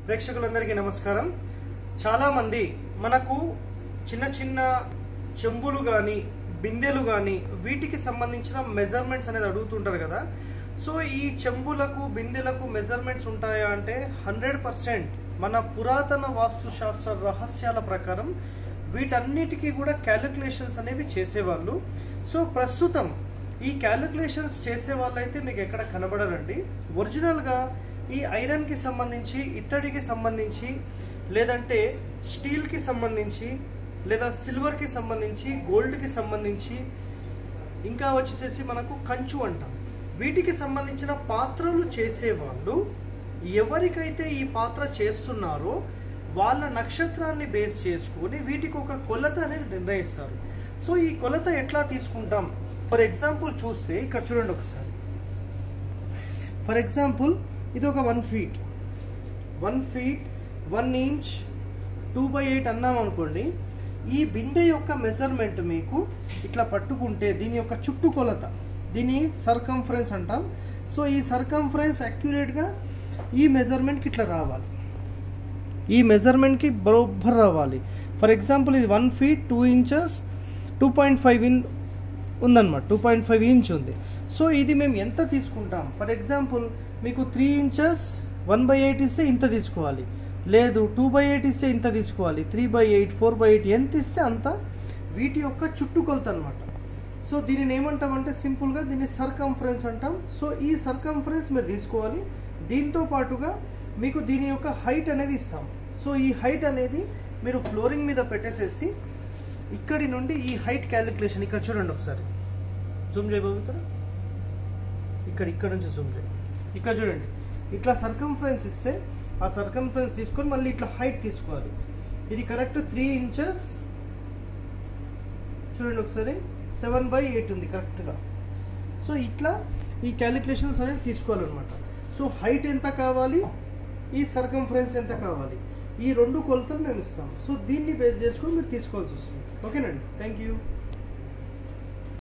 ప్రేక్షకులందరికీ నమస్కారం చాలామంది మనకు చిన్న చిన్న చెంబులు కానీ బిందెలు కానీ వీటికి సంబంధించిన మెజర్మెంట్స్ అనేది అడుగుతుంటారు కదా సో ఈ చెంబులకు బిందెలకు మెజర్మెంట్స్ ఉంటాయా అంటే హండ్రెడ్ పర్సెంట్ మన పురాతన వాస్తుశాస్త్ర రహస్యాల ప్రకారం వీటన్నిటికీ కూడా క్యాలిక్యులేషన్స్ అనేవి చేసేవాళ్ళు సో ప్రస్తుతం ఈ క్యాలిక్యులేషన్స్ చేసే వాళ్ళైతే మీకు ఎక్కడ కనబడరండి ఒరిజినల్గా ఈ ఐరన్కి సంబంధించి ఇత్తడికి సంబంధించి లేదంటే స్టీల్కి సంబంధించి లేదా సిల్వర్కి సంబంధించి గోల్డ్కి సంబంధించి ఇంకా వచ్చేసేసి మనకు కంచు అంటాం వీటికి సంబంధించిన పాత్రలు చేసేవాళ్ళు ఎవరికైతే ఈ పాత్ర చేస్తున్నారో వాళ్ళ నక్షత్రాన్ని బేస్ చేసుకొని వీటికి ఒక కొలత అనేది నిర్ణయిస్తారు సో ఈ కొలత ఎట్లా తీసుకుంటాం ఫర్ ఎగ్జాంపుల్ చూస్తే ఇక్కడ చూడండి ఒకసారి ఫర్ ఎగ్జాంపుల్ ఇది ఒక one feet one feet one inch two by eight అన్నాం అనుకోండి ఈ బిందె యొక్క మెజర్మెంట్ మీకు ఇట్లా పట్టుకుంటే దీని యొక్క చుట్టు కొలత దీని సర్కంఫరెన్స్ అంటాం సో ఈ సర్కంఫరెన్స్ అక్యురేట్గా ఈ మెజర్మెంట్కి ఇట్లా రావాలి ఈ మెజర్మెంట్కి బరోబ్బర్ రావాలి ఫర్ ఎగ్జాంపుల్ ఇది one feet two inches two point five inch ఉందన్నమాట టూ పాయింట్ ఫైవ్ ఇంచ్ ఉంది సో ఇది మేము ఎంత తీసుకుంటాం ఫర్ ఎగ్జాంపుల్ మీకు three inches one by eight ఇస్తే ఇంత తీసుకోవాలి లేదు టూ బై ఎయిట్ ఇస్తే ఇంత తీసుకోవాలి three by eight four by eight ఎంత ఇస్తే అంత వీటి యొక్క చుట్టుకొలత అనమాట సో దీనిని ఏమంటామంటే సింపుల్గా దీన్ని సర్కంఫరెన్స్ అంటాం సో ఈ సర్కంఫరెన్స్ మీరు తీసుకోవాలి దీంతో పాటుగా మీకు దీని యొక్క హైట్ అనేది ఇస్తాం సో ఈ హైట్ అనేది మీరు ఫ్లోరింగ్ మీద పెట్టేసేసి ఇక్కడి నుండి ఈ హైట్ క్యాలిక్యులేషన్ ఇక్కడ చూడండి ఒకసారి జూమ్ చేయ బాబు ఇక్కడ ఇక్కడ ఇక్కడ నుంచి జూమ్ చేయి ఇక్కడ చూడండి ఇట్లా సర్కంఫరెన్స్ ఇస్తే ఆ సర్కంఫరెన్స్ తీసుకొని మళ్ళీ ఇట్లా హైట్ తీసుకోవాలి ఇది కరెక్ట్ త్రీ ఇంచెస్ చూడండి ఒకసారి సెవెన్ బై ఎయిట్ ఉంది కరెక్ట్గా సో ఇట్లా ఈ క్యాలిక్యులేషన్స్ అనేవి తీసుకోవాలన్నమాట సో హైట్ ఎంత కావాలి ఈ సర్కంఫరెన్స్ ఎంత కావాలి ఈ రెండు కొలతలు మేము ఇస్తాం సో దీన్ని బేస్ చేసుకొని మీరు తీసుకోవాల్సి వస్తుంది ఓకేనండి థ్యాంక్ యూ